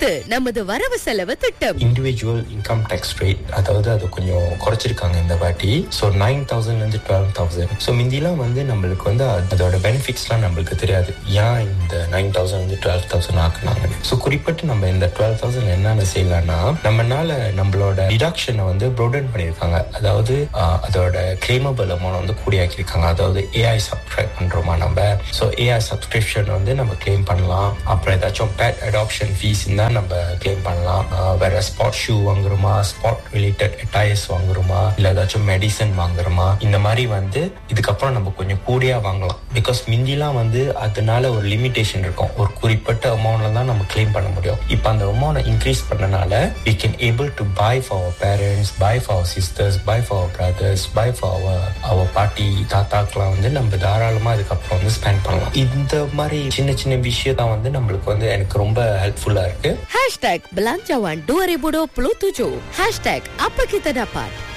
அடுத்து நமது வரவு செலவு திட்டம் இண்டிவிஜுவல் இன்கம் டேக்ஸ் ரேட் அதாவது அது கொஞ்சம் குறைச்சிருக்காங்க இந்த வாட்டி ஸோ நைன் தௌசண்ட்லேருந்து டுவெல் தௌசண்ட் ஸோ மிந்திலாம் வந்து நம்மளுக்கு வந்து அது- அதோட பெனிஃபிட்ஸ்லாம் நம்மளுக்கு தெரியாது ஏன் இந்த நைன் தௌசண்ட் வந்து டுவெல் தௌசண்ட் ஆக்குனாங்கன்னு ஸோ குறிப்பிட்டு நம்ம இந்த டுவெல் தௌசண்ட் என்னென்ன செய்யலாம்னா நம்மனால நம்மளோட டிடக்ஷனை வந்து ப்ரோடன் பண்ணியிருக்காங்க அதாவது ஆஹ், அதோட கிளைமபிள் அமௌண்ட் வந்து கூடியாக்கியிருக்காங்க அதாவது ஏஐ சப்ஸ்கிரைப் பண்றோமா நம்ம ஸோ ஏஐ சப்ஸ்கிரிப்ஷன் வந்து நம்ம கிளைம் பண்ணலாம் அப்புறம் ஏதாச்சும் பேட் அடாப்ஷன் ஃபீஸ் தான் நம்ம கிளைம் பண்ணலாம் ஆஹ் வேற ஸ்பாட் ஷூ வாங்குறோமா ஸ்பாட் ரிலேட்டட் டயர்ஸ் வாங்குறோமா இல்ல ஏதாச்சும் மெடிசன் வாங்குறோமா இந்த மாதிரி வந்து இதுக்கப்புறம் நம்ம கொஞ்சம் கூடியா வாங்கலாம் பிகாஸ் மிந்திலாம் வந்து அதனால ஒரு லிமிடேஷன் இருக்கும் ஒரு குறிப்பிட்ட அமௌண்ட்ல தான் நம்ம கிளைம் பண்ண முடியும் இப்போ அந்த அமௌண்ட் இன்க்ரீஸ் பண்ணனால we can able to buy for our parents buy for our sisters buy for our brothers buy for our our பாட்டி தாத்தாக்கெல்லாம் வந்து நம்ம தாராளமா அதுக்கப்புறம் வந்து ஸ்பெண்ட் பண்ணலாம் இந்த மாதிரி சின்ன சின்ன விஷயம் தான் வந்து நம்மளுக்கு வந்து எனக்கு ரொம்ப ஹெல்ப்ஃபுல்லா இருக்கு Hashtag Belanjawan 2027 Hashtag Apa Kita Dapat